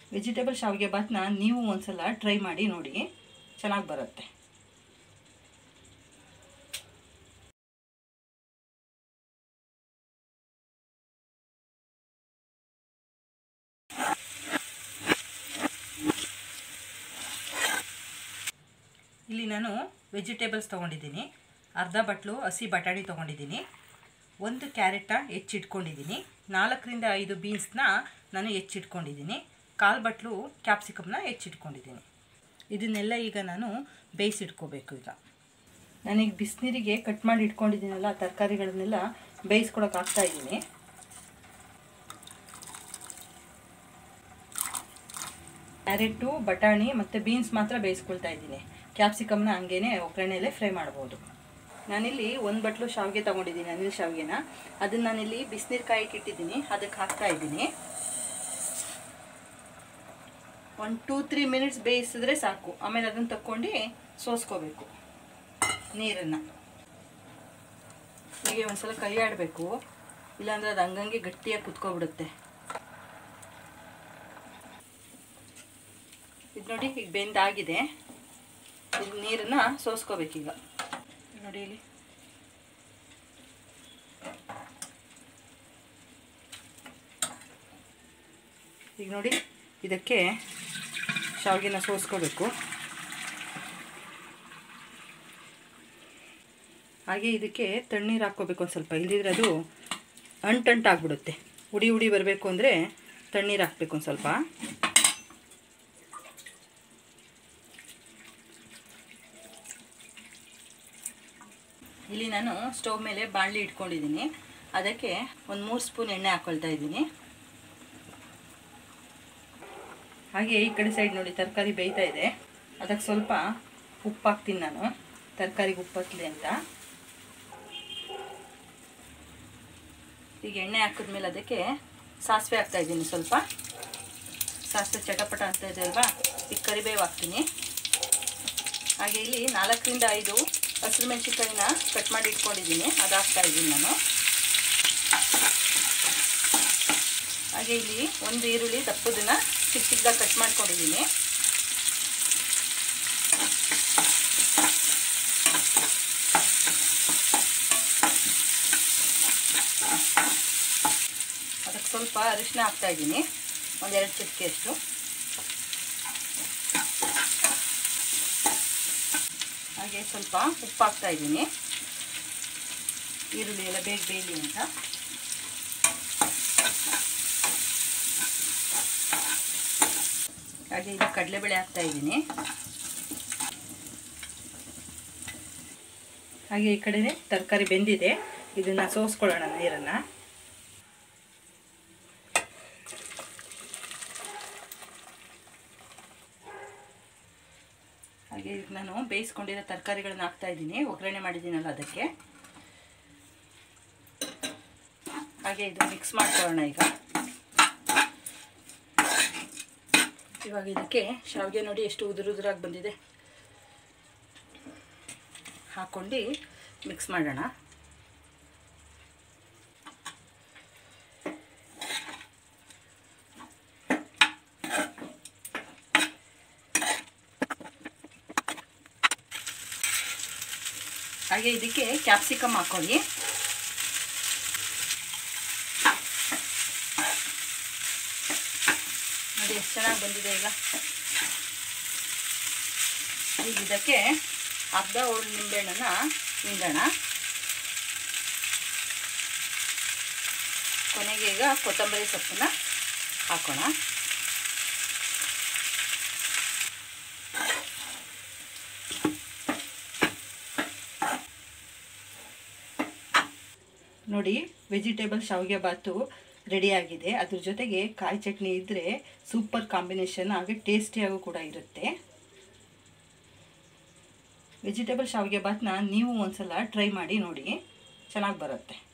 vegetable ಶಾವಿಗೆ ಬಾತ್ನ ನೀವು ಒಂದ್ಸಲ ಟ್ರೈ ಮಾಡಿ ನೋಡಿ ಚೆನ್ನಾಗಿ ಬರುತ್ತೆ ಇಲ್ಲಿ ನಾನು ವೆಜಿಟೇಬಲ್ಸ್ ತೊಗೊಂಡಿದ್ದೀನಿ ಅರ್ಧ ಬಟ್ಲು ಹಸಿ ಬಟಾಣಿ ತೊಗೊಂಡಿದ್ದೀನಿ ಒಂದು ಕ್ಯಾರೆಟ ಹೆಚ್ಚಿಟ್ಕೊಂಡಿದ್ದೀನಿ ನಾಲ್ಕರಿಂದ ಐದು ಬೀನ್ಸ್ನ ನಾನು ಹೆಚ್ಚಿಟ್ಕೊಂಡಿದ್ದೀನಿ ಕಾಲು ಬಟ್ಲು ಕ್ಯಾಪ್ಸಿಕಮ್ನ ಹೆಚ್ಚಿಟ್ಕೊಂಡಿದ್ದೀನಿ ಇದನ್ನೆಲ್ಲ ಈಗ ನಾನು ಬೇಯಿಸಿಟ್ಕೋಬೇಕು ಈಗ ನಾನೀಗ ಬಿಸಿನೀರಿಗೆ ಕಟ್ ಮಾಡಿ ಇಟ್ಕೊಂಡಿದ್ದೀನಲ್ಲ ತರಕಾರಿಗಳನ್ನೆಲ್ಲ ಬೇಯಿಸ್ಕೊಳಕ್ಕೆ ಆಗ್ತಾ ಇದ್ದೀನಿ ಕ್ಯಾರೆಟು ಬಟಾಣಿ ಮತ್ತು ಬೀನ್ಸ್ ಮಾತ್ರ ಬೇಯಿಸ್ಕೊಳ್ತಾ ಇದ್ದೀನಿ ಕ್ಯಾಪ್ಸಿಕಮ್ನ ಹಂಗೇನೆ ಒಗ್ಗರಣೆಯಲ್ಲೇ ಫ್ರೈ ಮಾಡ್ಬೋದು ನಾನಿಲ್ಲಿ ಒಂದು ಬಟ್ಲು ಶಾವಿಗೆ ತೊಗೊಂಡಿದ್ದೀನಿ ಅನಿಲ್ ಶಾವಿಗೆನ ಅದನ್ನು ನಾನಿಲ್ಲಿ ಬಿಸಿನೀರು ಕಾಯಿಗೆ ಇಟ್ಟಿದ್ದೀನಿ ಅದಕ್ಕೆ ಹಾಕ್ತಾ ಇದ್ದೀನಿ ಒಂದು ಟೂ ತ್ರೀ ಮಿನಿಟ್ಸ್ ಬೇಯಿಸಿದ್ರೆ ಸಾಕು ಆಮೇಲೆ ಅದನ್ನು ತಕ್ಕೊಂಡು ಸೋಸ್ಕೋಬೇಕು ನೀರನ್ನು ಹೀಗೆ ಒಂದ್ಸಲ ಕೈ ಆಡಬೇಕು ಇಲ್ಲಾಂದ್ರೆ ಅದು ಹಂಗಂಗೆ ಗಟ್ಟಿಯಾಗಿ ಕುತ್ಕೊಬಿಡುತ್ತೆ ಇದು ನೋಡಿ ಈಗ ಬೆಂದಾಗಿದೆ ಇದು ನೀರನ್ನು ಸೋಸ್ಕೋಬೇಕೀಗ ನೋಡಿ ಇಲ್ಲಿ ಈಗ ನೋಡಿ ಇದಕ್ಕೆ ಶಾವಿಗೆನ ಸೋಸ್ಕೋಬೇಕು ಹಾಗೆ ಇದಕ್ಕೆ ತಣ್ಣೀರು ಹಾಕ್ಕೋಬೇಕು ಒಂದು ಸ್ವಲ್ಪ ಇಲ್ದಿದ್ರೆ ಅದು ಅಂಟಂಟಾಗ್ಬಿಡುತ್ತೆ ಉಡಿ ಉಡಿ ಬರಬೇಕು ಅಂದರೆ ತಣ್ಣೀರು ಹಾಕ್ಬೇಕು ಒಂದು ಸ್ವಲ್ಪ ಇಲ್ಲಿ ನಾನು ಸ್ಟವ್ ಮೇಲೆ ಬಾಣಲಿ ಇಟ್ಕೊಂಡಿದ್ದೀನಿ ಅದಕ್ಕೆ ಒಂದು ಮೂರು ಸ್ಪೂನ್ ಎಣ್ಣೆ ಹಾಕ್ಕೊಳ್ತಾ ಇದ್ದೀನಿ ಹಾಗೆ ಈ ಕಡೆ ಸೈಡ್ ನೋಡಿ ತರಕಾರಿ ಬೇಯ್ತಾ ಇದೆ ಅದಕ್ಕೆ ಸ್ವಲ್ಪ ಉಪ್ಪು ಹಾಕ್ತೀನಿ ನಾನು ತರಕಾರಿಗೆ ಉಪ್ಪು ಹತ್ತಲಿ ಅಂತ ಈಗ ಎಣ್ಣೆ ಹಾಕಿದ್ಮೇಲೆ ಅದಕ್ಕೆ ಸಾಸಿವೆ ಹಾಕ್ತಾ ಇದ್ದೀನಿ ಸ್ವಲ್ಪ ಸಾಸಿವೆ ಚಟಪಟ ಅಂತ ಇದೆ ಅಲ್ವಾ ಈಗ ಕರಿಬೇವು ಹಾಕ್ತೀನಿ ಹಾಗೆ ಇಲ್ಲಿ ನಾಲ್ಕರಿಂದ ಐದು ಹಸಿರು ಮೆಣಸಿನ್ಕಾಯಿನ ಕಟ್ ಮಾಡಿ ಇಟ್ಕೊಂಡಿದ್ದೀನಿ ಅದು ಹಾಕ್ತಾ ಇದ್ದೀನಿ ನಾನು ಹಾಗೆ ಇಲ್ಲಿ ಒಂದು ಈರುಳ್ಳಿ ದಪ್ಪದನ್ನ ಚಿಕ್ಕ ಚಿಕ್ಕದಾಗಿ ಕಟ್ ಮಾಡ್ಕೊಂಡಿದ್ದೀನಿ ಅದಕ್ಕೆ ಸ್ವಲ್ಪ ಅರಿಶಿನ ಹಾಕ್ತಾ ಇದ್ದೀನಿ ಒಂದೆರಡು ಚಿಟಿಕೆಯಷ್ಟು ಹಾಗೆ ಸ್ವಲ್ಪ ಉಪ್ಪು ಹಾಕ್ತಾ ಇದ್ದೀನಿ ಈರುಳ್ಳಿ ಎಲ್ಲ ಬೇಗ ಬೇಯಲಿ ಅಂತ ಹಾಗೆ ಈಗ ಕಡಲೆಬೇಳೆ ಹಾಕ್ತಾ ಇದ್ದೀನಿ ಹಾಗೆ ಈ ಕಡೆ ತರಕಾರಿ ಬೆಂದಿದೆ ಇದನ್ನ ಸೋಸ್ಕೊಳ್ಳೋಣ ನೀರನ್ನ ಹಾಗೆ ಈಗ ನಾನು ಬೇಯಿಸ್ಕೊಂಡಿರೋ ತರಕಾರಿಗಳನ್ನ ಹಾಕ್ತಾ ಇದ್ದೀನಿ ಒಗ್ಗರಣೆ ಮಾಡಿದ್ದೀನಲ್ಲ ಅದಕ್ಕೆ ಹಾಗೆ ಇದು ಮಿಕ್ಸ್ ಮಾಡ್ಕೊಳ್ಳೋಣ ಈಗ ಇವಾಗ ಇದಕ್ಕೆ ಶಾವಿಗೆ ನೋಡಿ ಎಷ್ಟು ಉದುರು ಉದುರಾಗಿ ಬಂದಿದೆ ಹಾಕ್ಕೊಂಡು ಮಿಕ್ಸ್ ಮಾಡೋಣ ಹಾಗೆ ಇದಕ್ಕೆ ಕ್ಯಾಪ್ಸಿಕಮ್ ಹಾಕೊಳ್ಳಿ ನೋಡಿ ಎಷ್ಟು ಚೆನ್ನಾಗಿ ಬಂದಿದೆ ಈಗ ಈಗ ಇದಕ್ಕೆ ಅರ್ಧ ಹೋಳು ನಿಂಬೆಹಣ್ಣನ್ನ ಹಿಂಡೋಣ ಕೊನೆಗೆ ಈಗ ಕೊತ್ತಂಬರಿ ಸೊಪ್ಪನ್ನ ಹಾಕೋಣ ನೋಡಿ ವೆಜಿಟೇಬಲ್ ಶಾವಿಗೆ ಬಾತು ರೆಡಿಯಾಗಿದೆ ಅದ್ರ ಜೊತೆಗೆ ಕಾಯಿ ಚಟ್ನಿ ಇದ್ದರೆ ಸೂಪರ್ ಕಾಂಬಿನೇಷನ್ ಹಾಗೆ ಟೇಸ್ಟಿಯಾಗೂ ಕೂಡ ಇರುತ್ತೆ ವೆಜಿಟೇಬಲ್ ಶಾವಿಗೆ ಬಾತ್ನ ನೀವು ಒಂದ್ಸಲ ಟ್ರೈ ಮಾಡಿ ನೋಡಿ ಚೆನ್ನಾಗಿ ಬರುತ್ತೆ